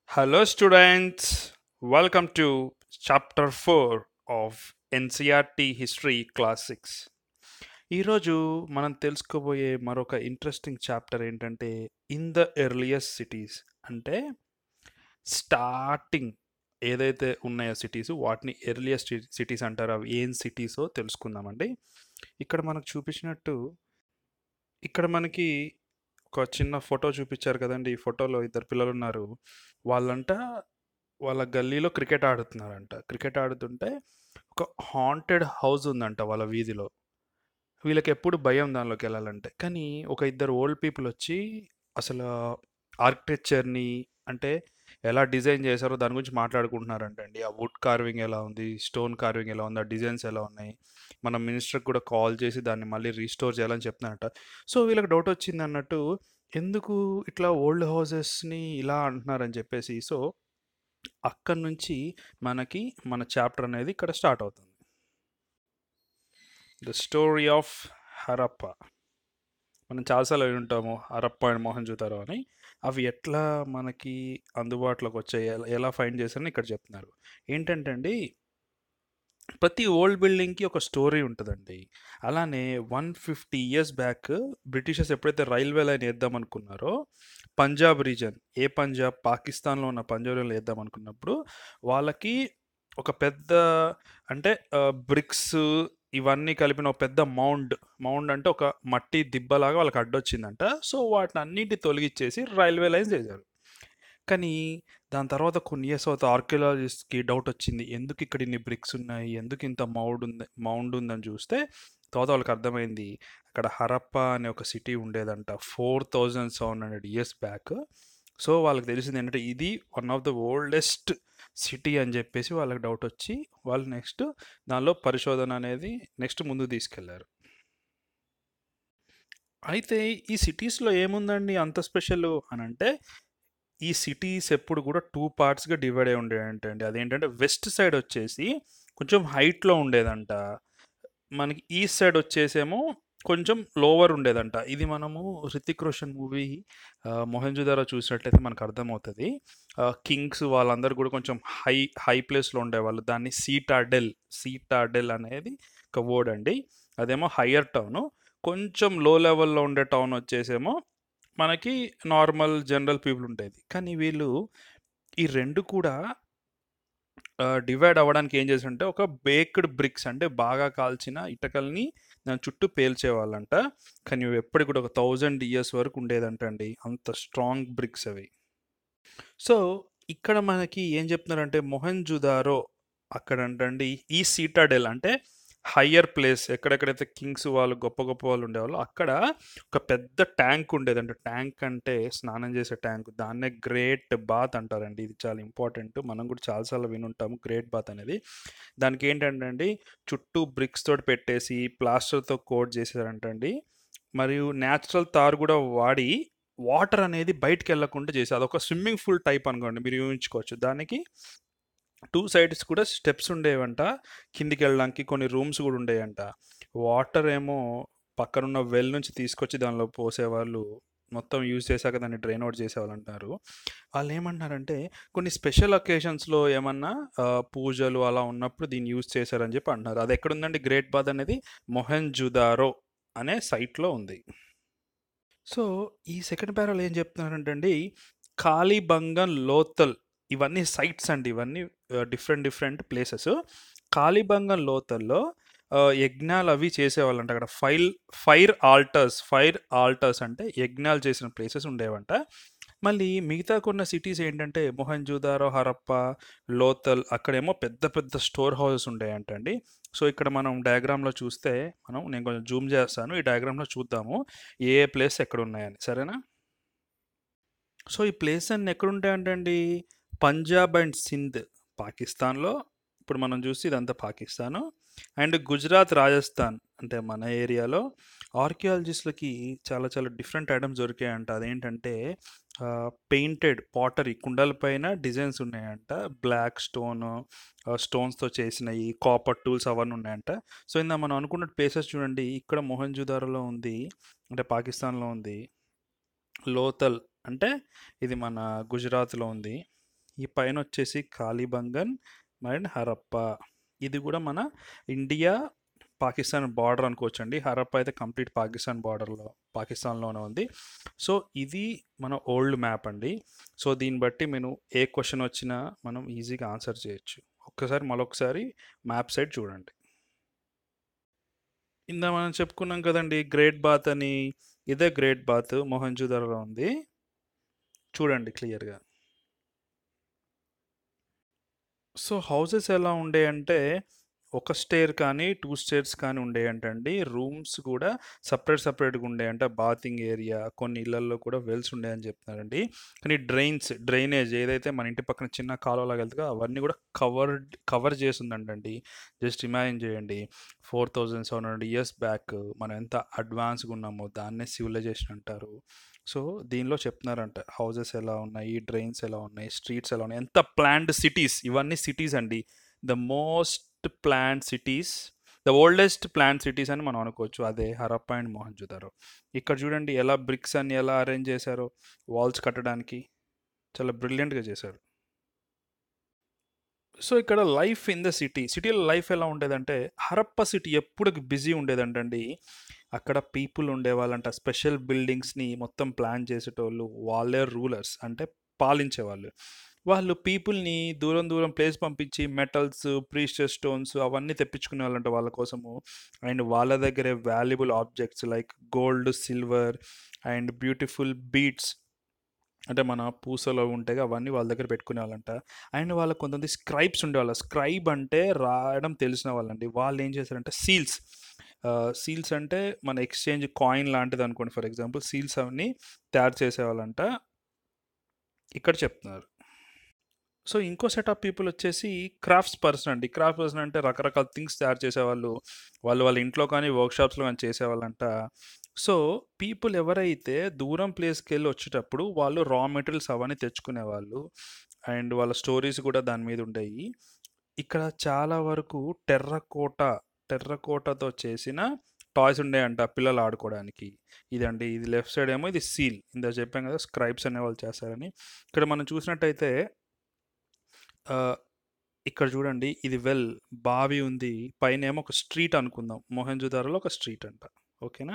Hello, students. Welcome to chapter 4 of NCRT History Class 6. ఈరోజు మనం తెలుసుకోబోయే మరొక ఇంట్రెస్టింగ్ చాప్టర్ ఏంటంటే ఇన్ ద ఎర్లియస్ట్ సిటీస్ అంటే స్టార్టింగ్ ఏదైతే ఉన్నాయో సిటీస్ వాటిని ఎర్లియస్ట్ సిటీస్ అంటారు అవి ఏం సిటీసో తెలుసుకుందామండి ఇక్కడ మనకు చూపించినట్టు ఇక్కడ మనకి ఒక చిన్న ఫోటో చూపించారు కదండి ఈ ఫోటోలో ఇద్దరు పిల్లలు ఉన్నారు వాళ్ళంట వాళ్ళ గల్లీలో క్రికెట్ ఆడుతున్నారంట క్రికెట్ ఆడుతుంటే ఒక హాంటెడ్ హౌస్ ఉందంట వాళ్ళ వీధిలో వీళ్ళకి ఎప్పుడు భయం దానిలోకి వెళ్ళాలంటే కానీ ఒక ఇద్దరు ఓల్డ్ పీపుల్ వచ్చి అసలు ఆర్కిటెక్చర్ని అంటే ఎలా డిజైన్ చేశారో దాని గురించి మాట్లాడుకుంటున్నారంట అండి ఆ వుడ్ కార్వింగ్ ఎలా ఉంది స్టోన్ కార్వింగ్ ఎలా ఉంది ఆ డిజైన్స్ ఎలా ఉన్నాయి మన మినిస్టర్కి కూడా కాల్ చేసి దాన్ని మళ్ళీ రీస్టోర్ చేయాలని చెప్తున్నారట సో వీళ్ళకి డౌట్ వచ్చింది అన్నట్టు ఎందుకు ఇట్లా ఓల్డ్ హౌసెస్ని ఇలా అంటున్నారని చెప్పేసి సో అక్కడి నుంచి మనకి మన చాప్టర్ అనేది ఇక్కడ స్టార్ట్ అవుతుంది ద స్టోరీ ఆఫ్ హరప్ప మనం చాలాసార్లు విని ఉంటాము హరప్ప అండ్ మోహన్ జూతారో అని అవి ఎట్లా మనకి అందుబాటులోకి వచ్చాయి ఎలా ఎలా ఫైండ్ చేశారని ఇక్కడ చెప్తున్నారు ఏంటంటే అండి ప్రతి ఓల్డ్ బిల్డింగ్కి ఒక స్టోరీ ఉంటుందండి అలానే one fifty years back Britishers ఎప్పుడైతే రైల్వే లైన్ వేద్దాం అనుకున్నారో పంజాబ్ రీజన్ ఏ పంజాబ్ పాకిస్తాన్లో ఉన్న పంజాబ్ రీజన్ వేద్దాం అనుకున్నప్పుడు వాళ్ళకి ఒక పెద్ద అంటే బ్రిక్స్ ఇవన్నీ కలిపిన ఒక పెద్ద మౌండ్ మౌండ్ అంటే ఒక మట్టి దిబ్బలాగా వాళ్ళకి అడ్డొచ్చిందంట సో వాటిని అన్నింటి తొలగిచ్చేసి రైల్వే లైన్స్ చేశారు కానీ దాని తర్వాత కొన్ని ఇయర్స్ తర్వాత ఆర్కియాలజిస్ట్కి డౌట్ వచ్చింది ఎందుకు ఇక్కడ ఇన్ని బ్రిక్స్ ఉన్నాయి ఎందుకు ఇంత మౌండ్ ఉంది మౌండ్ ఉందని చూస్తే తర్వాత వాళ్ళకి అర్థమైంది అక్కడ హరప్ప అనే ఒక సిటీ ఉండేదంట four thousand seven hundred years back so వాళ్ళకి తెలిసింది ఏంటంటే ఇది one of the oldest city అని చెప్పేసి వాళ్ళకి డౌట్ వచ్చి వాళ్ళు నెక్స్ట్ దానిలో పరిశోధన అనేది నెక్స్ట్ ముందు తీసుకెళ్లారు అయితే ఈ సిటీస్లో ఏముందండి అంత స్పెషల్ అని అంటే ఈ సిటీస్ ఎప్పుడు కూడా టూ పార్ట్స్గా డివైడ్ అయి ఉండేదంటండి అదేంటంటే వెస్ట్ సైడ్ వచ్చేసి కొంచెం హైట్లో ఉండేదంట మనకి ఈస్ట్ సైడ్ వచ్చేసేమో కొంచెం లోవర్ ఉండేదంట ఇది మనము రితిక్ రోషన్ మూవీ మొహంజుదారో చూసినట్లయితే మనకు అర్థమవుతుంది కింగ్స్ వాళ్ళందరూ కూడా కొంచెం హై హై ప్లేస్లో ఉండేవాళ్ళు దాన్ని సీటాడెల్ సీటాడెల్ అనేది ఒక వర్డ్ అండి అదేమో హయ్యర్ టౌన్ కొంచెం లో లెవెల్లో ఉండే టౌన్ వచ్చేసేమో మనకి నార్మల్ జనరల్ పీపుల్ ఉండేది కానీ వీళ్ళు ఈ రెండు కూడా డివైడ్ అవ్వడానికి ఏం చేశారంటే ఒక బేక్డ్ బ్రిక్స్ అంటే బాగా కాల్చిన ఇటకల్ని దాని చుట్టూ పేల్చేవాళ్ళంట కానీ ఇవి ఎప్పటికి కూడా ఒక థౌజండ్ ఇయర్స్ వరకు ఉండేదంట అండి అంత స్ట్రాంగ్ బ్రిక్స్ అవి సో ఇక్కడ మనకి ఏం చెప్తున్నారంటే మొహన్ జుదారో అక్కడ అంటండి ఈ సీటాడెల్ అంటే హయ్యర్ ప్లేస్ ఎక్కడెక్కడైతే కింగ్స్ వాళ్ళు గొప్ప గొప్ప వాళ్ళు ఉండేవాళ్ళు అక్కడ ఒక పెద్ద ట్యాంక్ ఉండేది అంటే ట్యాంక్ అంటే స్నానం చేసే ట్యాంక్ దాన్నే గ్రేట్ బాత్ అంటారండి ఇది చాలా ఇంపార్టెంట్ మనం కూడా చాలాసార్లు వినుంటాము గ్రేట్ బాత్ అనేది దానికి ఏంటంటే అండి చుట్టూ బ్రిక్స్ తోటి పెట్టేసి ప్లాస్టర్తో కోట్ చేశారంటండి మరియు న్యాచురల్ తారు కూడా వాడి వాటర్ అనేది బయటకు వెళ్ళకుండా చేసి అదొక స్విమ్మింగ్ పూల్ టైప్ అనుకోండి మీరు ఊహించుకోవచ్చు దానికి టూ సైడ్స్ కూడా స్టెప్స్ ఉండేవంట కిందికి వెళ్ళడానికి కొన్ని రూమ్స్ కూడా ఉండేవంట వాటర్ ఏమో పక్కనున్న వెల్ నుంచి తీసుకొచ్చి దానిలో పోసేవాళ్ళు మొత్తం యూజ్ చేశాక దాన్ని డ్రైన్ అవుట్ చేసేవాళ్ళు అంటారు వాళ్ళు ఏమంటున్నారంటే కొన్ని స్పెషల్ అకేషన్స్లో ఏమన్నా పూజలు అలా ఉన్నప్పుడు దీన్ని యూజ్ చేశారని చెప్పి అంటున్నారు అది ఎక్కడుందండి గ్రేట్ బాద్ అనేది మొహన్ జుదారో అనే సైట్లో ఉంది సో ఈ సెకండ్ ప్యారల్ ఏం చెప్తున్నారంటే అండి కాళీబంగన్ లోతల్ ఇవన్నీ సైట్స్ అండి ఇవన్నీ డిఫరెంట్ డిఫరెంట్ ప్లేసెస్ కాళీబంగన్ లోతల్లో యజ్ఞాలు అవి చేసేవాళ్ళంట అక్కడ file fire altars fire altars అంటే యజ్ఞాలు చేసిన ప్లేసెస్ ఉండేవంట మళ్ళీ మిగతా కొన్ని సిటీస్ ఏంటంటే మొహంజుదారో హరప్ప లోతల్ అక్కడేమో పెద్ద పెద్ద స్టోర్ హౌసెస్ ఉండేయంట అండి సో ఇక్కడ మనం డయాగ్రామ్లో చూస్తే మనం నేను కొంచెం జూమ్ చేస్తాను ఈ డయాగ్రామ్లో చూద్దాము ఏ ఏ ప్లేస్ ఎక్కడ ఉన్నాయని సరేనా సో ఈ ప్లేస్ అన్ని ఎక్కడ ఉంటాయంటే అండి పంజాబ్ అండ్ సింధ్ పాకిస్తాన్లో ఇప్పుడు మనం చూసి ఇదంతా పాకిస్తాను అండ్ గుజరాత్ రాజస్థాన్ అంటే మన ఏరియాలో ఆర్కియాలజిస్ట్లకి చాలా చాలా డిఫరెంట్ ఐటమ్స్ దొరికాయంట అదేంటంటే పెయింటెడ్ పాటరీ కుండల పైన డిజైన్స్ ఉన్నాయంట బ్లాక్ స్టోన్ స్టోన్స్తో చేసినవి కాపర్ టూల్స్ అవన్నీ ఉన్నాయంట సో ఇందా మనం అనుకున్న ప్లేసెస్ చూడండి ఇక్కడ మొహంజుదారోలో ఉంది అంటే పాకిస్తాన్లో ఉంది లోతల్ అంటే ఇది మన గుజరాత్లో ఉంది ఈ పైన వచ్చేసి కాళీబంగన్ అండ్ హరప్ప ఇది కూడా మన ఇండియా పాకిస్తాన్ బార్డర్ అనుకోవచ్చండి హరప్ప అయితే కంప్లీట్ పాకిస్తాన్ బార్డర్లో పాకిస్తాన్లోనే ఉంది సో ఇది మన ఓల్డ్ మ్యాప్ అండి సో దీన్ని బట్టి నేను ఏ క్వశ్చన్ వచ్చినా మనం ఈజీగా ఆన్సర్ చేయొచ్చు ఒక్కసారి మరొకసారి మ్యాప్ సైడ్ చూడండి ఇందా మనం చెప్పుకున్నాం కదండి గ్రేట్ బాత్ అని ఇదే గ్రేట్ బాత్ మొహంజుదారో ఉంది చూడండి క్లియర్గా సో హౌసెస్ ఎలా ఉండే అంటే ఒక స్టేర్ కానీ టూ స్టేర్స్ కానీ ఉండేయంటండి రూమ్స్ కూడా సపరేట్ సపరేట్గా ఉండేయంట బాతింగ్ ఏరియా కొన్ని ఇళ్లలో కూడా వెల్స్ ఉండేయని చెప్తున్నారండి కానీ డ్రైన్స్ డ్రైనేజ్ ఏదైతే మన ఇంటి పక్కన చిన్న కాలువలాగా వెళ్తుందో అవన్నీ కూడా కవర్డ్ కవర్ చేసిందంటండి జస్ట్ ఇమాజిన్ చేయండి four thousand seven hundred years back మనం ఎంత అడ్వాన్స్గా ఉన్నామో దాన్నే సివిలైజేషన్ అంటారు సో దీనిలో చెప్తున్నారంట హౌసెస్ ఎలా ఉన్నాయి డ్రైన్స్ ఎలా ఉన్నాయి స్ట్రీట్స్ ఎలా ఉన్నాయి ఎంత ప్లాండ్ సిటీస్ ఇవన్నీ సిటీస్ అండి the most planned cities the oldest planned cities అని మనం అనుకోవచ్చు అదే హరప్ప అండ్ మోహన్జుదారో ఇక్కడ చూడండి ఎలా బ్రిక్స్ అని ఎలా అరేంజ్ చేశారో వాల్స్ కట్టడానికి చాలా బ్రిలియంట్గా చేశారు సో ఇక్కడ లైఫ్ ఇన్ ద సిటీ సిటీలో లైఫ్ ఎలా ఉండేదంటే హరప్ప సిటీ ఎప్పుడు బిజీ ఉండేదంటండి అక్కడ పీపుల్ ఉండేవాళ్ళంట స్పెషల్ బిల్డింగ్స్ని మొత్తం ప్లాన్ చేసేటోళ్ళు వాళ్ళే రూలర్స్ అంటే పాలించేవాళ్ళు వాళ్ళు పీపుల్ని దూరం దూరం ప్లేస్ పంపించి మెటల్స్ ప్రీషియస్ స్టోన్స్ అవన్నీ తెప్పించుకునే వాళ్ళంట వాళ్ళ కోసము అండ్ వాళ్ళ దగ్గరే valuable objects like gold silver and beautiful beads అంటే మన పూసలో ఉంటాయి అవన్నీ వాళ్ళ దగ్గర పెట్టుకునే వాళ్ళంట అండ్ వాళ్ళకి కొంతమంది స్క్రైబ్స్ ఉండేవాళ్ళ స్క్రైబ్ అంటే రాయడం తెలిసిన వాళ్ళండి వాళ్ళు ఏం చేశారంటే సీల్స్ సీల్స్ అంటే మన ఎక్స్చేంజ్ కాయిన్ లాంటిది అనుకోండి ఫర్ ఎగ్జాంపుల్ సీల్స్ అవన్నీ తయారు చేసేవాళ్ళంట ఇక్కడ చెప్తున్నారు సో ఇంకో సెట్ ఆఫ్ పీపుల్ వచ్చేసి క్రాఫ్ట్స్ పర్సన్ అండి క్రాఫ్ట్ పర్సన్ అంటే రకరకాల థింగ్స్ తయారు చేసేవాళ్ళు వాళ్ళు వాళ్ళ ఇంట్లో కానీ వర్క్షాప్స్లో కానీ చేసేవాళ్ళంట సో పీపుల్ ఎవరైతే దూరం ప్లేస్కి వెళ్ళి వచ్చేటప్పుడు వాళ్ళు రా మెటీరియల్స్ అవన్నీ తెచ్చుకునేవాళ్ళు అండ్ వాళ్ళ స్టోరీస్ కూడా దాని మీద ఉండేవి ఇక్కడ చాలా వరకు టెర్రకోట టెర్రకోటతో చేసిన టాయ్స్ ఉండేయంట పిల్లలు ఆడుకోవడానికి ఇదండి ఇది లెఫ్ట్ సైడ్ ఏమో ఇది సీల్ ఇందా చెప్పాం కదా స్క్రైబ్స్ అనే వాళ్ళు చేస్తారని ఇక్కడ మనం చూసినట్టయితే ఆ, ఇక్కడ చూడండి ఇది వెల్ బావి ఉంది పైన ఏమో ఒక స్ట్రీట్ అనుకుందాం మొహంజుదారోలో ఒక స్ట్రీట్ అంట ఓకేనా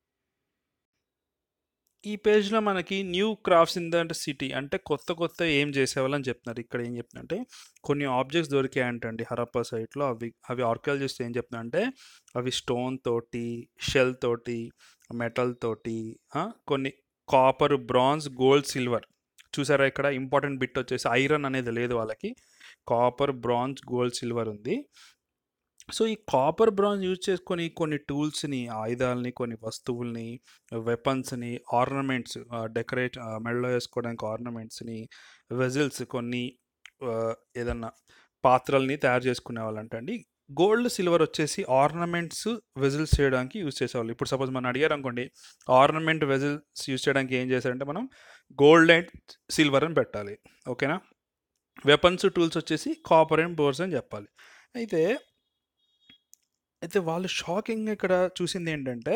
ఈ పేజ్లో మనకి new crafts in the city అంటే కొత్త కొత్త ఏం చేసేవాళ్ళని చెప్తున్నారు ఇక్కడ ఏం చెప్తున్నారంటే కొన్ని ఆబ్జెక్ట్స్ దొరికాయంటండి హరప్పా సైట్లో అవి అవి ఆర్కియాలజిస్ట్ ఏం చెప్తున్నారంటే అవి స్టోన్ తోటి షెల్ తోటి మెటల్ తోటి ఆ, కొన్ని కాపర్ బ్రాంజ్ గోల్డ్ సిల్వర్ చూసారా ఇక్కడ ఇంపార్టెంట్ బిట్ వచ్చేసి ఐరన్ అనేది లేదు వాళ్ళకి కాపర్ బ్రాంజ్ గోల్డ్ సిల్వర్ ఉంది సో ఈ కాపర్ బ్రాంజ్ యూజ్ చేసుకొని కొన్ని టూల్స్ని ఆయుధాలని కొన్ని వస్తువుల్ని వెపన్స్ని ఆర్నమెంట్స్ డెకరేట్ మెడలో వేసుకోవడానికి ఆర్నమెంట్స్ని వెజిల్స్ కొన్ని ఆ, ఏదన్నా పాత్రల్ని తయారు చేసుకునే వాళ్ళంట అండి గోల్డ్ సిల్వర్ వచ్చేసి ఆర్నమెంట్స్ వెజిల్స్ చేయడానికి యూజ్ చేసేవాళ్ళు ఇప్పుడు సపోజ్ మనం అడిగారు అనుకోండి ఆర్నమెంట్ వెజిల్స్ యూజ్ చేయడానికి ఏం చేశారంటే మనం గోల్డ్ అండ్ సిల్వర్ అని పెట్టాలి ఓకేనా వెపన్స్ టూల్స్ వచ్చేసి కాపర్ అండ్ బోర్స్ అని చెప్పాలి అయితే అయితే వాళ్ళు షాకింగ్ ఇక్కడ చూసింది ఏంటంటే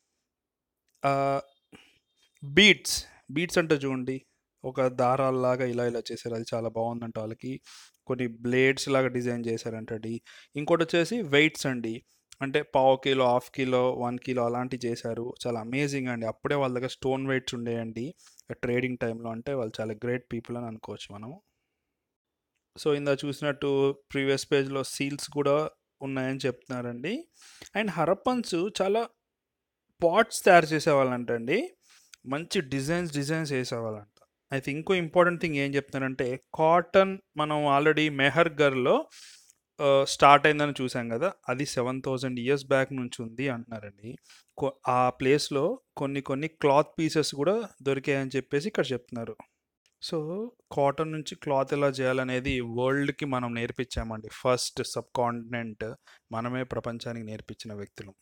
బీట్స్ బీట్స్ అంటే చూడండి ఒక దారాల్లాగా ఇలా ఇలా చేశారు అది చాలా బాగుందంట వాళ్ళకి కొన్ని బ్లేడ్స్ లాగా డిజైన్ చేశారంటండి ఇంకోటి వచ్చేసి వెయిట్స్ అండి అంటే పావు kilo half kilo one kilo అలాంటివి చేశారు చాలా అమేజింగ్ అండి అప్పుడే వాళ్ళ దగ్గర స్టోన్ వెయిట్స్ ఉండేయండి ట్రేడింగ్ టైంలో అంటే వాళ్ళు చాలా గ్రేట్ పీపుల్ అని అనుకోవచ్చు మనం సో ఇందా చూసినట్టు ప్రీవియస్ పేజ్లో సీల్స్ కూడా ఉన్నాయని చెప్తున్నారండి అండ్ హరప్పన్స్ చాలా పాట్స్ తయారు చేసేవాళ్ళంటండి మంచి డిజైన్స్ డిజైన్స్ వేసేవాళ్ళంట అయితే ఇంకో ఇంపార్టెంట్ థింగ్ ఏం చెప్తున్నారంటే కాటన్ మనం ఆల్రెడీ మెహర్గర్లో స్టార్ట్ అయిందని చూసాం కదా అది సెవెన్ థౌజండ్ ఇయర్స్ బ్యాక్ నుంచి ఉంది అంటున్నారండి కొ- ఆ ప్లేస్లో కొన్ని కొన్ని క్లాత్ పీసెస్ కూడా దొరికాయని చెప్పేసి ఇక్కడ చెప్తున్నారు సో కాటన్ నుంచి క్లాత్ ఎలా చేయాలనేది వరల్డ్కి మనం నేర్పించామండి ఫస్ట్ సబ్ కాంటినెంట్ మనమే ప్రపంచానికి నేర్పించిన వ్యక్తులు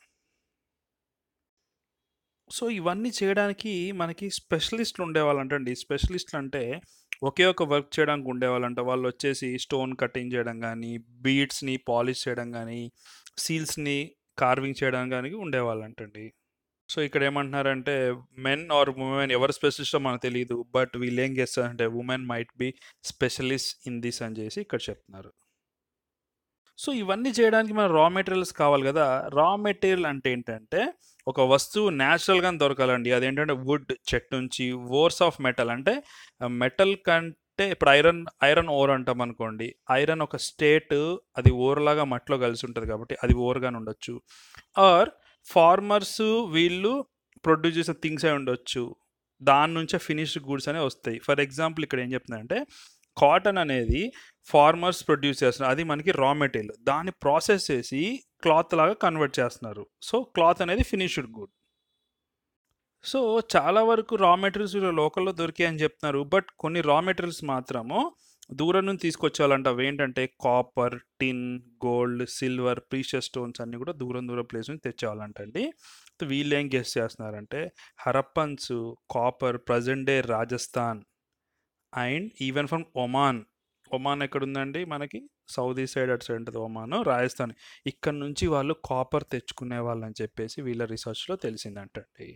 సో ఇవన్నీ చేయడానికి మనకి స్పెషలిస్టులు ఉండేవాళ్ళంటండి స్పెషలిస్టులు అంటే ఒకే ఒక వర్క్ చేయడానికి ఉండేవాళ్ళంట వాళ్ళు వచ్చేసి స్టోన్ కటింగ్ చేయడం కానీ బీడ్స్ని పాలిష్ చేయడం కానీ సీల్స్ని కార్వింగ్ చేయడం కానీ ఉండేవాళ్ళంటండి సో ఇక్కడ ఏమంటున్నారంటే మెన్ ఆర్ ఉమెన్ ఎవరు స్పెషలిస్టో మనకు తెలియదు బట్ వీళ్ళు ఏం చేస్తారంటే women might be specialist in this అని చేసి ఇక్కడ చెప్తున్నారు సో ఇవన్నీ చేయడానికి మన రా మెటీరియల్స్ కావాలి కదా రా మెటీరియల్ అంటే ఏంటంటే ఒక వస్తువు న్యాచురల్గా దొరకాలండి అదేంటంటే వుడ్ చెట్టు నుంచి ఓర్స్ ఆఫ్ మెటల్ అంటే మెటల్ కంటే ఇప్పుడు ఐరన్ ఐరన్ ఓర్ అంటాం అనుకోండి ఐరన్ ఒక స్టేట్ అది ఓర్లాగా మట్టిలో కలిసి ఉంటుంది కాబట్టి అది ఓర్గానే ఉండొచ్చు ఆర్ ఫార్మర్స్ వీళ్ళు ప్రొడ్యూస్ చేసిన థింగ్స్ అయి ఉండొచ్చు దాని నుంచే ఫినిష్డ్ గూడ్స్ అనేవి వస్తాయి ఫర్ ఎగ్జాంపుల్ ఇక్కడ ఏం చెప్తుందంటే కాటన్ అనేది ఫార్మర్స్ ప్రొడ్యూస్ చేస్తున్నారు అది మనకి రా మెటీరియల్ దాన్ని ప్రాసెస్ చేసి క్లాత్ లాగా కన్వర్ట్ చేస్తున్నారు సో క్లాత్ అనేది ఫినిష్డ్ గుడ్ సో చాలా వరకు రా మెటీరియల్స్ లోకల్లో దొరికాయి అని చెప్తున్నారు బట్ కొన్ని రా మెటీరియల్స్ మాత్రము దూరం నుంచి తీసుకొచ్చేవాళ్ళంట అవి ఏంటంటే copper tin gold silver precious stones అన్నీ కూడా దూరం దూరం ప్లేస్ నుంచి తెచ్చేవాళ్ళంటండి సో వీళ్ళు ఏం గెస్ట్ చేస్తున్నారంటే Harappans copper present day Rajasthan and even from Oman Oman ఎక్కడ ఉందండి మనకి సౌదీ సైడ్ అటు సైడ్ ఉంటుంది ఒమాన్ రాజస్థాన్ ఇక్కడ నుంచి వాళ్ళు కాపర్ తెచ్చుకునే వాళ్ళని చెప్పేసి వీళ్ళ రీసెర్చ్లో తెలిసిందంటండి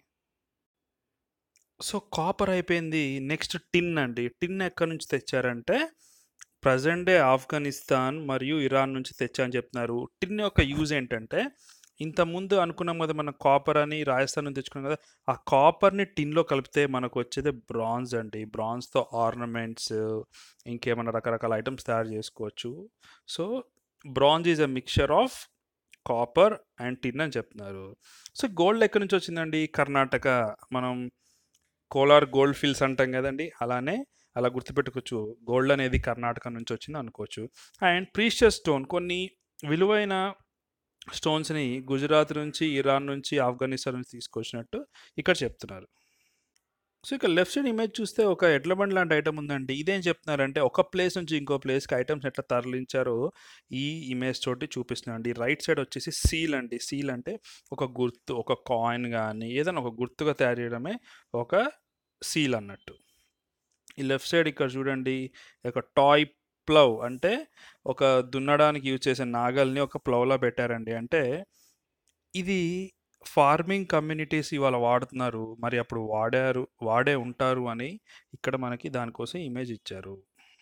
సో కాపర్ అయిపోయింది నెక్స్ట్ టిన్ అండి టిన్ ఎక్కడి నుంచి తెచ్చారంటే ప్రజెంట్ డే ఆఫ్ఘనిస్తాన్ మరియు ఇరాన్ నుంచి తెచ్చా అని చెప్తున్నారు టిన్ యొక్క యూజ్ ఏంటంటే ఇంతకుముందు అనుకున్నాం కదా మనం కాపర్ అని రాజస్థాన్ నుంచి తెచ్చుకున్నాం కదా ఆ కాపర్ని టిన్లో కలిపితే మనకు వచ్చేది బ్రాంజ్ అండి బ్రాంజ్తో ఆర్నమెంట్స్ ఇంకేమైనా రకరకాల ఐటమ్స్ తయారు చేసుకోవచ్చు so bronze is a mixture of copper and tin అని చెప్తున్నారు సో గోల్డ్ ఎక్కడి నుంచి వచ్చిందండి కర్ణాటక మనం కోలార్ గోల్డ్ ఫీల్డ్స్ అంటాం కదండి అలానే అలా గుర్తుపెట్టుకోవచ్చు గోల్డ్ అనేది కర్ణాటక నుంచి వచ్చింది అనుకోవచ్చు అండ్ ప్రీషియస్ స్టోన్ కొన్ని విలువైన స్టోన్స్ని గుజరాత్ నుంచి ఇరాన్ నుంచి ఆఫ్ఘనిస్తాన్ నుంచి తీసుకొచ్చినట్టు ఇక్కడ చెప్తున్నారు సో ఇక లెఫ్ట్ సైడ్ ఇమేజ్ చూస్తే ఒక ఎడ్ల బండి లాంటి ఐటమ్ ఉందండి ఇదేం చెప్తున్నారంటే ఒక ప్లేస్ నుంచి ఇంకో ప్లేస్కి ఐటమ్స్ ఎట్లా తరలించారో ఈ ఇమేజ్ తోటి చూపిస్తున్నారండి రైట్ సైడ్ వచ్చేసి సీల్ అండి సీల్ అంటే ఒక గుర్తు ఒక కాయిన్ కానీ ఏదైనా ఒక గుర్తుగా తయారు చేయడమే ఒక సీల్ అన్నట్టు ఈ లెఫ్ట్ సైడ్ ఇక్కడ చూడండి ఒక టాయ్ ప్లవ్ అంటే ఒక దున్నడానికి యూజ్ చేసే నాగల్ని ఒక ప్లవ్లా పెట్టారండి అంటే ఇది ఫార్మింగ్ కమ్యూనిటీస్ ఇవాళ వాడుతున్నారు మరి అప్పుడు వాడారు వాడే ఉంటారు అని ఇక్కడ మనకి దానికోసం ఇమేజ్ ఇచ్చారు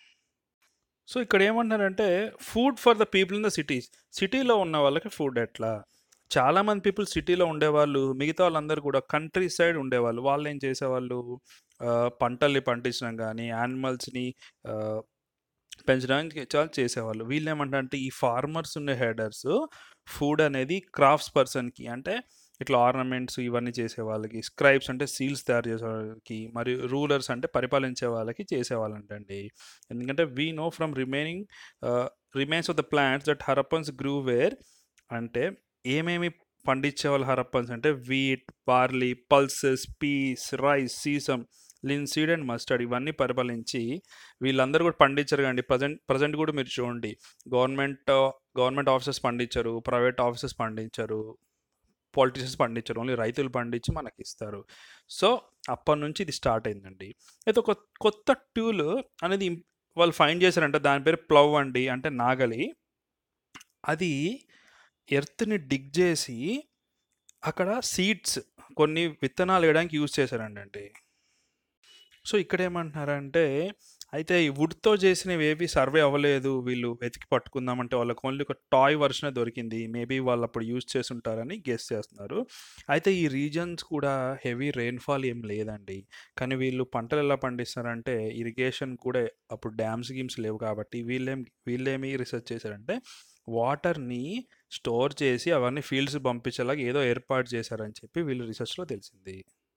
సో ఇక్కడ ఏమంటున్నారంటే food for the people in the cities సిటీలో ఉన్న వాళ్ళకి ఫుడ్ ఎట్లా చాలామంది పీపుల్ సిటీలో ఉండేవాళ్ళు మిగతా వాళ్ళందరూ కూడా కంట్రీ సైడ్ ఉండేవాళ్ళు వాళ్ళు ఏం చేసేవాళ్ళు ఆ, పంటల్ని పండించడం కానీ యానిమల్స్ని పెంచడానికి చాలా చేసేవాళ్ళు వీళ్ళు ఏమంటారంటే ఈ ఫార్మర్స్ ఉండే హెడర్స్ ఫుడ్ అనేది క్రాఫ్ట్స్ పర్సన్కి అంటే ఇట్లా ఆర్నమెంట్స్ ఇవన్నీ చేసే వాళ్ళకి స్క్రైబ్స్ అంటే సీల్స్ తయారు చేసే వాళ్ళకి మరియు రూలర్స్ అంటే పరిపాలించే వాళ్ళకి చేసేవాళ్ళంటండి ఎందుకంటే we know from remaining remains of the plants that Harappans grew were అంటే ఏమేమి పండించేవాళ్ళు హరప్పన్స్ అంటే wheat barley pulses peas rice sesame linseed and mustard ఇవన్నీ పరిపాలించి వీళ్ళందరూ కూడా పండించరు కండి ప్రజెంట్ ప్రజెంట్ కూడా మీరు చూడండి గవర్నమెంట్ గవర్నమెంట్ ఆఫీసెస్ పండించరు ప్రైవేట్ ఆఫీసెస్ పండించరు పాలిటిషియన్స్ పండించరు ఓన్లీ రైతులు పండించి మనకి ఇస్తారు సో అప్పటి నుంచి ఇది స్టార్ట్ అయిందండి అయితే ఒక కొత్త టూల్ అనేది ఇం- వాళ్ళు ఫైండ్ చేశారంటే దాని పేరు ప్లవ్ అండి అంటే నాగలి అది ఎర్త్ని డిగ్ చేసి అక్కడ సీడ్స్ కొన్ని విత్తనాలు వేయడానికి యూజ్ చేశారండి అంటే సో ఇక్కడ ఏమంటున్నారంటే అయితే ఈ వుడ్తో చేసినవి ఏవి సర్వే అవ్వలేదు వీళ్ళు వెతికి పట్టుకుందామంటే వాళ్ళకి ఓన్లీ ఒక టాయ్ వర్షనే దొరికింది మేబీ వాళ్ళు అప్పుడు యూజ్ చేసి ఉంటారని గెస్ చేస్తున్నారు అయితే ఈ రీజన్స్ కూడా హెవీ రెయిన్ఫాల్ ఏం లేదండి కానీ వీళ్ళు పంటలు ఎలా పండిస్తారంటే ఇరిగేషన్ కూడా అప్పుడు డ్యామ్స్ గిమ్స్ లేవు కాబట్టి వీళ్ళేం వీళ్ళేమి రీసెర్చ్ చేశారంటే వాటర్ని స్టోర్ చేసి అవన్నీ ఫీల్డ్స్ పంపించేలాగా ఏదో ఏర్పాటు చేశారని చెప్పి వీళ్ళు రీసెర్చ్లో తెలిసింది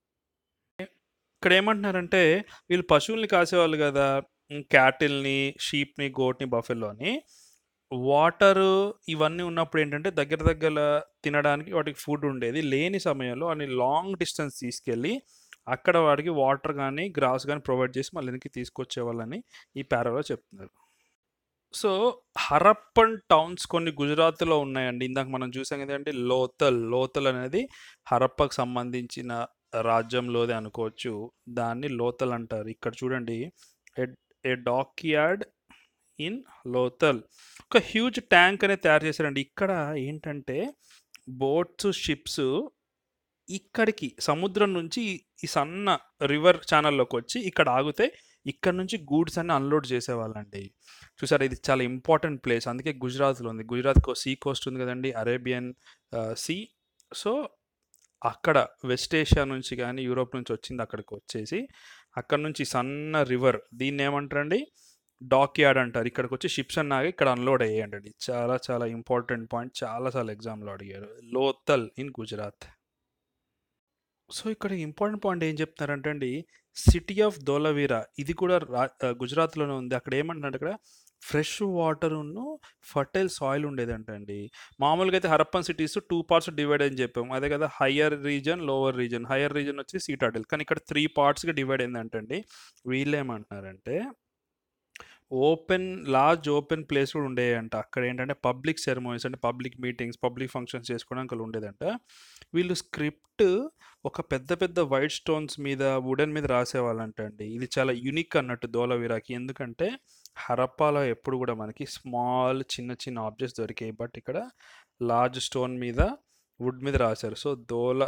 ఇక్కడ ఏమంటున్నారంటే వీళ్ళు పశువుల్ని కాసేవాళ్ళు కదా క్యాటిల్ని షీప్ని గోట్ని బఫెల్లో అని వాటర్ ఇవన్నీ ఉన్నప్పుడు ఏంటంటే దగ్గర దగ్గర తినడానికి వాటికి ఫుడ్ ఉండేది లేని సమయంలో అని లాంగ్ డిస్టెన్స్ తీసుకెళ్ళి అక్కడ వాడికి వాటర్ కానీ గ్రాస్ కానీ ప్రొవైడ్ చేసి మళ్ళీ వెనక్కి తీసుకొచ్చేవాళ్ళని ఈ పారాలో చెప్తున్నారు సో హరప్పన్ టౌన్స్ కొన్ని గుజరాత్లో ఉన్నాయండి ఇందాక మనం చూసాం కదంటే లోతల్ లోతల్ అనేది హరప్పకు సంబంధించిన రాజ్యంలోదే అనుకోవచ్చు దాన్ని లోతల్ అంటారు ఇక్కడ చూడండి a dockyard in Lothal ఒక హ్యూజ్ ట్యాంక్ అనేది తయారు చేశారండి ఇక్కడ ఏంటంటే బోట్స్ షిప్స్ ఇక్కడికి సముద్రం నుంచి ఈ- ఈ సన్న రివర్ ఛానల్లోకి వచ్చి ఇక్కడ ఆగితే ఇక్కడ నుంచి గూడ్స్ అన్ని అన్లోడ్ చేసేవాళ్ళండి చూసారా ఇది చాలా ఇంపార్టెంట్ ప్లేస్ అందుకే గుజరాత్లో ఉంది గుజరాత్కి సీ కోస్ట్ ఉంది కదండి అరేబియన్ సీ సో అక్కడ వెస్ట్ ఏషియా నుంచి కానీ యూరోప్ నుంచి వచ్చింది అక్కడికి వచ్చేసి అక్కడ నుంచి సన్న రివర్ దీన్ని ఏమంటారండి డాక్ యార్డ్ అంటారు ఇక్కడికి వచ్చి షిప్స్ అన్నాక ఇక్కడ అన్లోడ్ అయ్యాయండి చాలా చాలా ఇంపార్టెంట్ పాయింట్ చాలాసార్లు ఎగ్జామ్లో అడిగారు లోతల్ ఇన్ గుజరాత్ సో ఇక్కడ ఇంపార్టెంట్ పాయింట్ ఏం చెప్తున్నారంటే అండి సిటీ ఆఫ్ ధోలవీరా ఇది కూడా రా ఆ, గుజరాత్లోనే ఉంది అక్కడ ఏమంటున్నారు అక్కడ ఫ్రెష్ వాటర్ ఉన్ను ఫర్టైల్ సాయిల్ ఉండేదంట అండి మామూలుగా అయితే Harappan cities two parts divide అని చెప్పాము అదే కదా higher region lower region higher region వచ్చి సీటాటిల్ కానీ ఇక్కడ త్రీ పార్ట్స్గా డివైడ్ అయిందంటండి వీళ్ళు ఏమంటున్నారంటే ఓపెన్ లార్జ్ ఓపెన్ ప్లేస్ కూడా ఉండేయంట అక్కడ ఏంటంటే పబ్లిక్ సెరమోనీస్ అంటే పబ్లిక్ మీటింగ్స్ పబ్లిక్ ఫంక్షన్స్ చేసుకోవడానికి అలా ఉండేదంట వీళ్ళు స్క్రిప్ట్ ఒక పెద్ద పెద్ద వైట్ స్టోన్స్ మీద వుడెన్ మీద రాసేవాళ్ళంట అండి ఇది చాలా యునిక్ అన్నట్టు ధోలవీరాకి ఎందుకంటే హరప్పాలో ఎప్పుడు కూడా మనకి స్మాల్ చిన్న చిన్న ఆబ్జెక్ట్స్ దొరికాయి బట్ ఇక్కడ లార్జ్ స్టోన్ మీద వుడ్ మీద రాశారు సో దోల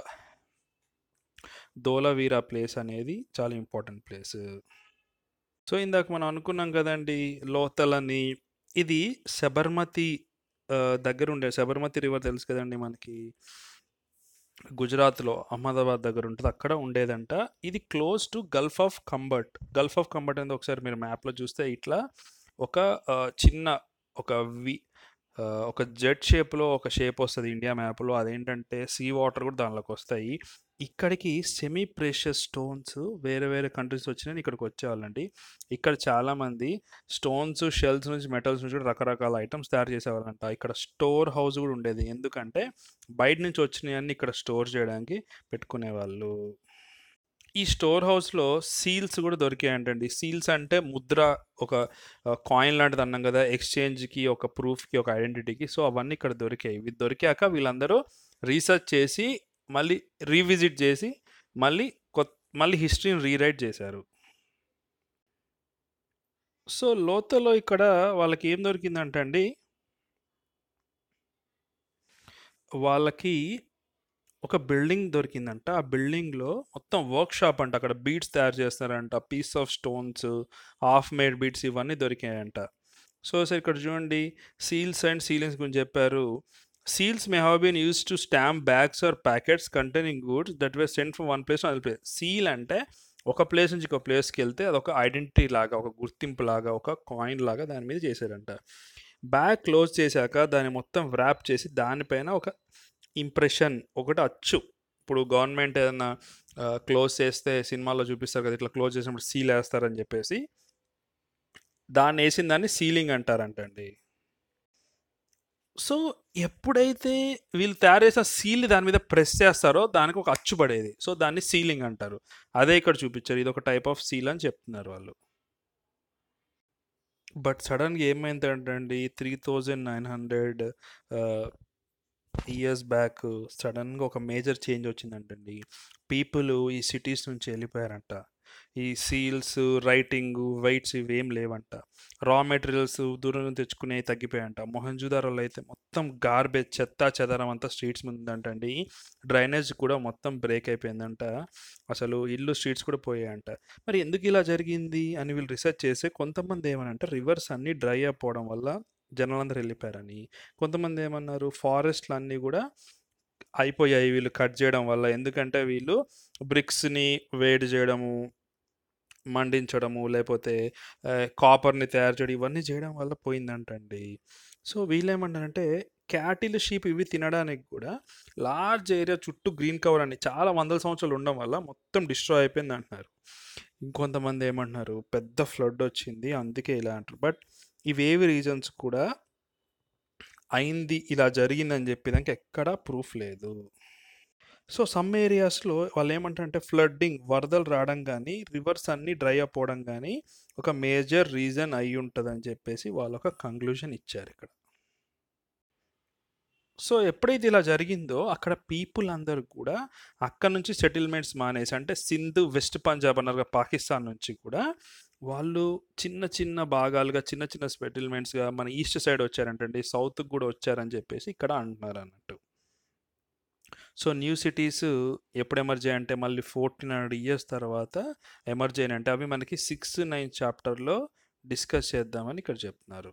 ధోలవీరా ప్లేస్ అనేది చాలా ఇంపార్టెంట్ ప్లేస్ సో ఇందాక మనం అనుకున్నాం కదండి లోతల్ అని ఇది శబర్మతి ఆ, దగ్గర ఉండే శబర్మతి రివర్ తెలుసు కదండి మనకి గుజరాత్లో అహ్మదాబాద్ దగ్గర ఉంటుంది అక్కడ ఉండేదంట ఇది close to gulf of Khambhat gulf of Khambhat అనేది ఒకసారి మీరు మ్యాప్లో చూస్తే ఇట్లా ఒక ఆ, చిన్న ఒక వి ఆ, ఒక జెట్ షేప్లో ఒక షేప్ వస్తుంది ఇండియా మ్యాప్లో అదేంటంటే సీ వాటర్ కూడా దానిలోకి వస్తాయి ఇక్కడికి సెమీ ప్రెషియస్ స్టోన్స్ వేరే వేరే కంట్రీస్ వచ్చినాయి ఇక్కడికి వచ్చేవాళ్ళండి ఇక్కడ చాలామంది స్టోన్స్ షెల్స్ నుంచి మెటల్స్ నుంచి కూడా రకరకాల ఐటమ్స్ తయారు చేసేవాళ్ళంట ఇక్కడ స్టోర్ హౌస్ కూడా ఉండేది ఎందుకంటే బయట నుంచి వచ్చినాయన్నీ ఇక్కడ స్టోర్ చేయడానికి పెట్టుకునేవాళ్ళు ఈ స్టోర్ హౌస్లో సీల్స్ కూడా దొరికాయంటండి సీల్స్ అంటే ముద్ర ఒక కాయిన్ లాంటిది అన్నాం కదా ఎక్స్చేంజ్కి ఒక ప్రూఫ్కి ఒక ఐడెంటిటీకి సో అవన్నీ ఇక్కడ దొరికాయి ఇవి దొరికాక వీళ్ళందరూ రీసెర్చ్ చేసి మళ్ళీ రీవిజిట్ చేసి మళ్ళీ కొత్త మళ్ళీ హిస్టరీని రీరైట్ చేశారు సో లోతలో ఇక్కడ వాళ్ళకి ఏం దొరికిందంటే అండి వాళ్ళకి ఒక బిల్డింగ్ దొరికిందంట ఆ బిల్డింగ్లో మొత్తం వర్క్ షాప్ అంట అక్కడ బీట్స్ తయారు చేస్తారంట pieces of stones half made beads ఇవన్నీ దొరికాయంట సో సార్ ఇక్కడ చూడండి సీల్స్ అండ్ సీలింగ్స్ గురించి చెప్పారు seals may have been used to stamp bags or packets containing goods that were sent from one place other place seal అంటే ఒక place నుంచి ఒక ప్లేస్కి వెళ్తే అదొక ఐడెంటిటీ లాగా ఒక గుర్తింపు లాగా ఒక కాయిన్ లాగా దాని మీద చేశారంట బ్యాగ్ క్లోజ్ చేశాక దాన్ని మొత్తం వ్రాప్ చేసి దానిపైన ఒక ఇంప్రెషన్ ఒకటి అచ్చు ఇప్పుడు గవర్నమెంట్ ఏదన్నా క్లోజ్ చేస్తే సినిమాలో చూపిస్తారు కదా ఇట్లా క్లోజ్ చేసినప్పుడు సీల్ వేస్తారని చెప్పేసి దాన్ని వేసిన దాన్ని సీలింగ్ అంటారంటండి సో ఎప్పుడైతే వీళ్ళు తయారు చేసిన సీల్ దాని మీద ప్రెస్ చేస్తారో దానికి ఒక అచ్చు పడేది సో దాన్ని సీలింగ్ అంటారు అదే ఇక్కడ చూపించారు ఇది ఒక టైప్ ఆఫ్ సీల్ అని చెప్తున్నారు వాళ్ళు బట్ సడన్గా ఏమైందంటే అండి three thousand nine hundred years back సడన్గా ఒక మేజర్ చేంజ్ వచ్చిందంటండి పీపుల్ ఈ సిటీస్ నుంచి వెళ్ళిపోయారంట ఈ సీల్స్ రైటింగ్ వెయిట్స్ ఇవేం లేవంట రా మెటీరియల్స్ దూరం నుంచి తెచ్చుకునే తగ్గిపోయాయంట మొహంజుదారోలో అయితే మొత్తం గార్బేజ్ చెత్త చెదరం అంతా స్ట్రీట్స్ ముందంటండి డ్రైనేజ్ కూడా మొత్తం బ్రేక్ అయిపోయిందంట అసలు ఇల్లు స్ట్రీట్స్ కూడా పోయాయంట మరి ఎందుకు ఇలా జరిగింది అని వీళ్ళు రీసెర్చ్ చేస్తే కొంతమంది ఏమనంటే రివర్స్ అన్నీ డ్రై అయిపోవడం వల్ల జనాలందరూ వెళ్ళిపోయారని కొంతమంది ఏమన్నారు ఫారెస్ట్లు అన్నీ కూడా అయిపోయాయి వీళ్ళు కట్ చేయడం వల్ల ఎందుకంటే వీళ్ళు బ్రిక్స్ని వేడి చేయడము మండించడము లేకపోతే కాపర్ని తయారు చేయడం ఇవన్నీ చేయడం వల్ల పోయిందంటండి సో వీళ్ళు ఏమంటారంటే క్యాటిల్ షీప్ ఇవి తినడానికి కూడా లార్జ్ ఏరియా చుట్టూ గ్రీన్ కవర్ అని చాలా వందల సంవత్సరాలు ఉండడం వల్ల మొత్తం డిస్ట్రాయ్ అయిపోయింది అంటున్నారు ఇంకొంతమంది ఏమంటున్నారు పెద్ద ఫ్లడ్ వచ్చింది అందుకే ఇలా అంటారు బట్ ఇవేవి రీజన్స్ కూడా అయింది ఇలా జరిగిందని చెప్పేదానికి ఎక్కడా ప్రూఫ్ లేదు సో సమ్ ఏరియాస్లో వాళ్ళు ఏమంటారంటే ఫ్లడ్డింగ్ వరదలు రావడం కానీ రివర్స్ అన్నీ డ్రై అయిపోవడం కానీ ఒక మేజర్ రీజన్ అయి ఉంటుందని చెప్పేసి వాళ్ళు ఒక కంక్లూజన్ ఇచ్చారు ఇక్కడ సో ఎప్పుడైతే ఇలా జరిగిందో అక్కడ పీపుల్ అందరూ కూడా అక్కడ నుంచి సెటిల్మెంట్స్ మానేసి అంటే సింధు వెస్ట్ పంజాబ్ అన్నారు పాకిస్తాన్ నుంచి కూడా వాళ్ళు చిన్న చిన్న భాగాలుగా చిన్న చిన్న సెటిల్మెంట్స్గా మన ఈస్ట్ సైడ్ వచ్చారంటండి సౌత్కి కూడా వచ్చారని చెప్పేసి ఇక్కడ అంటున్నారు అన్నట్టు సో న్యూ సిటీస్ ఎప్పుడు ఎమర్జ్ అయ్యాయి అంటే మళ్ళీ ఫోర్టీన్ హండ్రెడ్ ఇయర్స్ తర్వాత ఎమర్జ్ అయినాయి అంటే అవి మనకి సిక్స్ నైన్ చాప్టర్లో డిస్కస్ చేద్దామని ఇక్కడ చెప్తున్నారు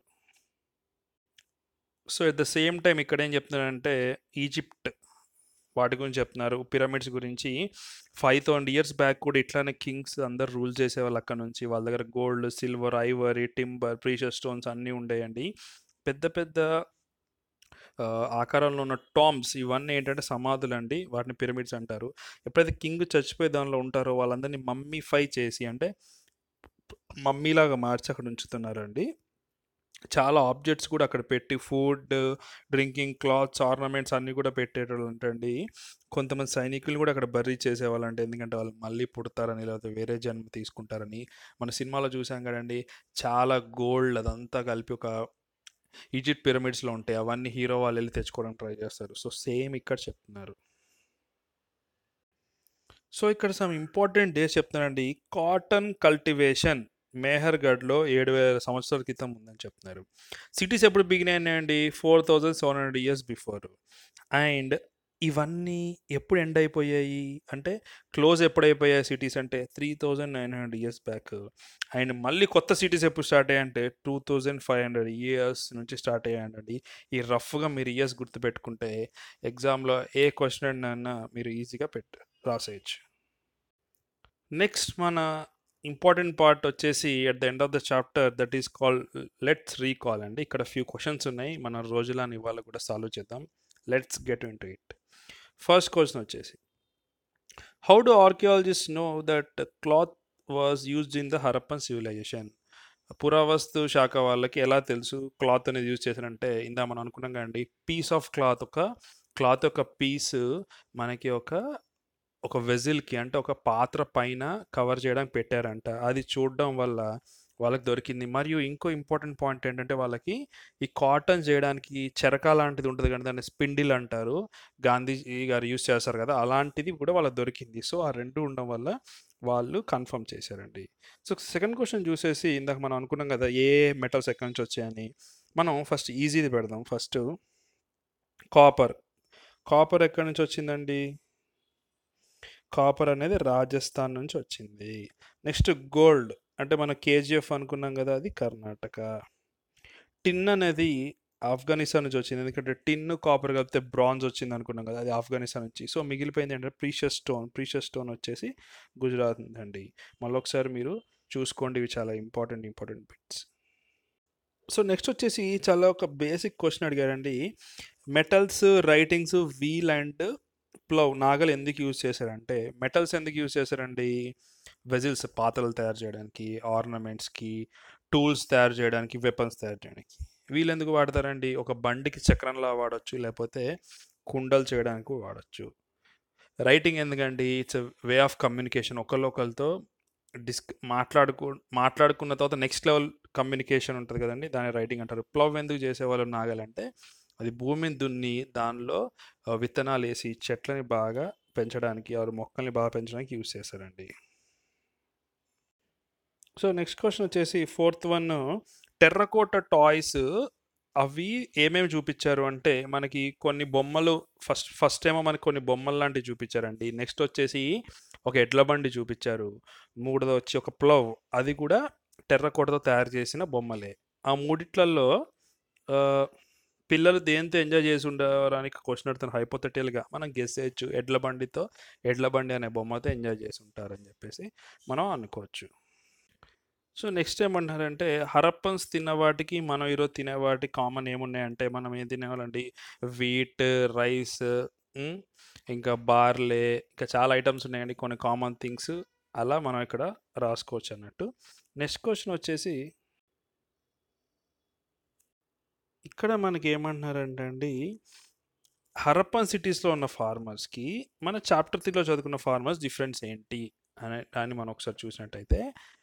so at the same time ఇక్కడ ఏం చెప్తున్నారంటే ఈజిప్ట్ వాటి గురించి చెప్తున్నారు పిరమిడ్స్ గురించి ఫైవ్ థౌసండ్ ఇయర్స్ బ్యాక్ కూడా ఇట్లానే కింగ్స్ అందరు రూల్ చేసేవాళ్ళు అక్కడ నుంచి వాళ్ళ దగ్గర gold silver ivory timber precious stones అన్నీ ఉండేయండి పెద్ద పెద్ద ఆ, ఆకారంలో ఉన్న టామ్స్ ఇవన్నీ ఏంటంటే సమాధులు అండి వాటిని పిరమిడ్స్ అంటారు ఎప్పుడైతే కింగ్ చచ్చిపోయే దానిలో ఉంటారో వాళ్ళందరినీ మమ్మీఫై చేసి అంటే మమ్మీలాగా మార్చి అక్కడ ఉంచుతున్నారండి చాలా ఆబ్జెక్ట్స్ కూడా అక్కడ పెట్టి ఫుడ్ డ్రింకింగ్ క్లాత్స్ ఆర్నమెంట్స్ అన్నీ కూడా పెట్టేటోళ్ళు అంటండి కొంతమంది సైనికులు కూడా అక్కడ బర్రీ చేసేవాళ్ళంటే ఎందుకంటే వాళ్ళు మళ్ళీ పుడతారని లేకపోతే వేరే జన్మ తీసుకుంటారని మన సినిమాలో చూసాం కదండి చాలా గోల్డ్ అదంతా కలిపి ఒక ఈజిప్ట్ పిరమిడ్స్లో ఉంటాయి అవన్నీ హీరో వాళ్ళు వెళ్ళి తెచ్చుకోవడానికి ట్రై చేస్తారు సో సేమ్ ఇక్కడ చెప్తున్నారు సో ఇక్కడ సమ్ ఇంపార్టెంట్ డేస్ చెప్తున్నారండి కాటన్ కల్టివేషన్ మేహర్గఢ్లో ఏడు వేల సంవత్సరాల క్రితం ఉందని చెప్తున్నారు సిటీస్ ఎప్పుడు బిగిన్ అయినాయండి four thousand seven hundred years before and ఇవన్నీ ఎప్పుడు ఎండ్ అయిపోయాయి అంటే క్లోజ్ ఎప్పుడు అయిపోయాయి సిటీస్ అంటే three thousand nine hundred years back and మళ్ళీ కొత్త సిటీస్ ఎప్పుడు స్టార్ట్ అయ్యాయంటే two thousand five hundred years నుంచి స్టార్ట్ అయ్యాయండి ఈ రఫ్గా మీరు ఇయర్స్ గుర్తుపెట్టుకుంటే ఎగ్జామ్లో ఏ క్వశ్చన్ అన్నా మీరు ఈజీగా పెట్ట రాసేయచ్చు నెక్స్ట్ మన ఇంపార్టెంట్ పార్ట్ వచ్చేసి at the end of the chapter that is call let's recall అండి ఇక్కడ ఫ్యూ క్వశ్చన్స్ ఉన్నాయి మన రోజులాని ఇవాళ కూడా సాల్వ్ చేద్దాం let's get into it first question వచ్చేసి how do archaeologist know that cloth was used in the Harappan civilisation పురావస్తు శాఖ వాళ్ళకి ఎలా తెలుసు క్లాత్ అనేది యూజ్ చేశారంటే ఇందా మనం అనుకున్నాం కదండి పీస్ ఆఫ్ క్లాత్ ఒక క్లాత్ యొక్క పీస్ మనకి ఒక ఒక వెజిల్కి అంటే ఒక పాత్ర పైన కవర్ చేయడానికి పెట్టారంట అది చూడడం వల్ల వాళ్ళకి దొరికింది మరియు ఇంకో ఇంపార్టెంట్ పాయింట్ ఏంటంటే వాళ్ళకి ఈ కాటన్ చేయడానికి చెరక లాంటిది ఉంటుంది కానీ దాన్ని స్పిండిల్ అంటారు గాంధీజీ గారు యూస్ చేస్తారు కదా అలాంటిది కూడా వాళ్ళకి దొరికింది సో ఆ రెండు ఉండడం వల్ల వాళ్ళు కన్ఫర్మ్ చేశారండి సో సెకండ్ క్వశ్చన్ చూసేసి ఇందాక మనం అనుకున్నాం కదా ఏ మెటల్స్ ఎక్కడి నుంచి వచ్చాయని మనం ఫస్ట్ ఈజీది పెడదాం ఫస్ట్ కాపర్ కాపర్ ఎక్కడి నుంచి వచ్చిందండి కాపర్ అనేది రాజస్థాన్ నుంచి వచ్చింది నెక్స్ట్ గోల్డ్ అంటే మన కేజీఎఫ్ అనుకున్నాం కదా అది కర్ణాటక టిన్ అనేది ఆఫ్ఘనిస్తాన్ నుంచి వచ్చింది ఎందుకంటే టిన్ కాపర్ కలిపితే బ్రాంజ్ వచ్చింది అనుకున్నాం కదా అది ఆఫ్ఘనిస్తాన్ నుంచి సో మిగిలిపోయింది ఏంటంటే ప్రీషియస్ స్టోన్ ప్రీషియస్ స్టోన్ వచ్చేసి గుజరాత్ అండి మళ్ళీ ఒకసారి మీరు చూసుకోండి ఇవి చాలా important important bits so next వచ్చేసి చాలా ఒక బేసిక్ క్వశ్చన్ అడిగారండి metals writings wheel and plough నాగలు ఎందుకు యూజ్ చేశారంటే మెటల్స్ ఎందుకు యూజ్ చేశారండి వెజిల్స్ పాత్రలు తయారు చేయడానికి ఆర్నమెంట్స్కి టూల్స్ తయారు చేయడానికి వెపన్స్ తయారు చేయడానికి వీళ్ళు ఎందుకు వాడతారండి ఒక బండికి చక్రంలా వాడచ్చు లేకపోతే కుండలు చేయడానికి వాడచ్చు రైటింగ్ ఎందుకండి ఇట్స్ వే ఆఫ్ కమ్యూనికేషన్ ఒకరితో డిస్క్ మాట్లాడుకు మాట్లాడుకున్న తర్వాత నెక్స్ట్ లెవెల్ కమ్యూనికేషన్ ఉంటుంది కదండి దాన్ని రైటింగ్ అంటారు ప్లవ్ ఎందుకు చేసేవాళ్ళు నాగలంటే అది భూమిని దున్ని దానిలో ఆ, విత్తనాలు వేసి చెట్లని బాగా పెంచడానికి ఆరు మొక్కల్ని బాగా పెంచడానికి యూస్ చేస్తారండి సో నెక్స్ట్ క్వశ్చన్ వచ్చేసి ఫోర్త్ వన్ టెర్రకోట టాయ్స్ అవి ఏమేమి చూపించారు అంటే మనకి కొన్ని బొమ్మలు ఫస్ట్ ఫస్ట్ ఏమో మనకి కొన్ని బొమ్మలు లాంటివి చూపించారండి నెక్స్ట్ వచ్చేసి ఒక ఎడ్ల బండి చూపించారు మూడోది వచ్చి ఒక ప్లవ్ అది కూడా టెర్రకోటతో తయారు చేసిన బొమ్మలే ఆ మూడిట్లలో ఆ, పిల్లలు దేంతో ఎంజాయ్ చేసి ఉండడానికి క్వశ్చన్ అడుగుతాను హైపోథెటికల్గా మనం గెస్ చేయొచ్చు ఎడ్ల బండితో ఎడ్ల బండి అనే బొమ్మతో ఎంజాయ్ చేసి ఉంటారని చెప్పేసి మనం అనుకోవచ్చు సో నెక్స్ట్ ఏమంటారంటే హరప్పన్స్ తిన్న వాటికి మనం ఈరోజు తినే వాటి కామన్ ఏమున్నాయంటే మనం ఏం తినేవాళ్ళండి వీట్ రైస్ ఇంకా బార్లే ఇంకా చాలా ఐటమ్స్ ఉన్నాయండి కొన్ని కామన్ థింగ్స్ అలా మనం ఇక్కడ రాసుకోవచ్చు అన్నట్టు నెక్స్ట్ క్వశ్చన్ వచ్చేసి ఇక్కడ మనకి ఏమంటున్నారంటే అండి హరప్పన్ సిటీస్లో ఉన్న ఫార్మర్స్కి మన చాప్టర్ త్రీలో చదువుకున్న ఫార్మర్స్ డిఫరెన్స్ ఏంటి అనే దాన్ని మనం ఒకసారి చూసినట్టయితే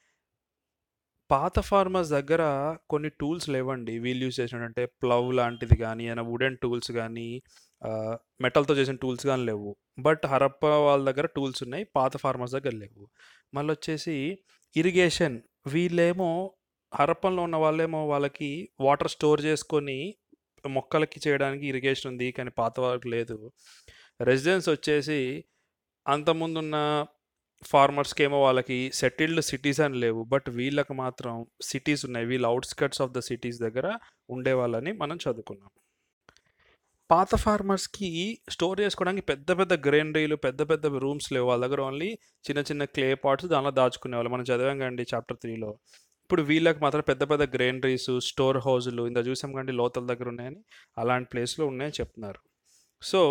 పాత ఫార్మర్స్ దగ్గర కొన్ని టూల్స్ లేవండి వీళ్ళు యూజ్ చేసినట్టే ప్లవ్ లాంటిది కానీ ఏదైనా వుడెన్ టూల్స్ కానీ మెటల్తో చేసిన టూల్స్ కానీ లేవు బట్ హరప్ప వాళ్ళ దగ్గర టూల్స్ ఉన్నాయి పాత ఫార్మర్స్ దగ్గర లేవు మళ్ళీ వచ్చేసి ఇరిగేషన్ వీళ్ళేమో హరప్పంలో ఉన్న వాళ్ళేమో వాళ్ళకి వాటర్ స్టోర్ చేసుకొని మొక్కలకి చేయడానికి ఇరిగేషన్ ఉంది కానీ పాత వాళ్ళకి లేదు రెసిడెన్స్ వచ్చేసి అంతకుముందున్న ఫార్మర్స్కి ఏమో వాళ్ళకి సెటిల్డ్ సిటీస్ అని లేవు బట్ వీళ్ళకి మాత్రం సిటీస్ ఉన్నాయి వీళ్ళ అవుట్స్కట్స్ ఆఫ్ ద సిటీస్ దగ్గర ఉండేవాళ్ళని మనం చదువుకున్నాం పాత ఫార్మర్స్కి స్టోర్ చేసుకోవడానికి పెద్ద పెద్ద గ్రైనరీలు పెద్ద పెద్ద రూమ్స్ లేవు వాళ్ళ దగ్గర ఓన్లీ చిన్న చిన్న క్లే పాట్స్ దానిలో దాచుకునేవాళ్ళు మనం చదివాం కండి చాప్టర్ త్రీలో ఇప్పుడు వీళ్ళకి మాత్రం పెద్ద పెద్ద గ్రైనరీస్ స్టోర్ హౌజులు ఇంత చూసాం కండి లోతల దగ్గర ఉన్నాయని అలాంటి ప్లేస్లో ఉన్నాయని చెప్తున్నారు so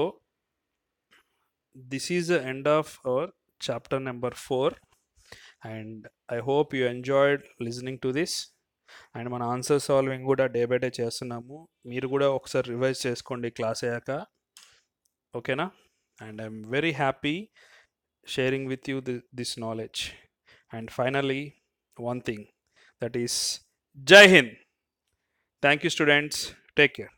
this is the end of our chapter number four and I hope you enjoyed listening to this and మన ఆన్సర్ సాల్వింగ్ కూడా డే బై డే చేస్తున్నాము మీరు కూడా ఒకసారి రివైజ్ చేసుకోండి క్లాస్ అయ్యాక ఓకేనా and I'm very happy sharing with you this knowledge and finally one thing that is Jai Hind thank you students take care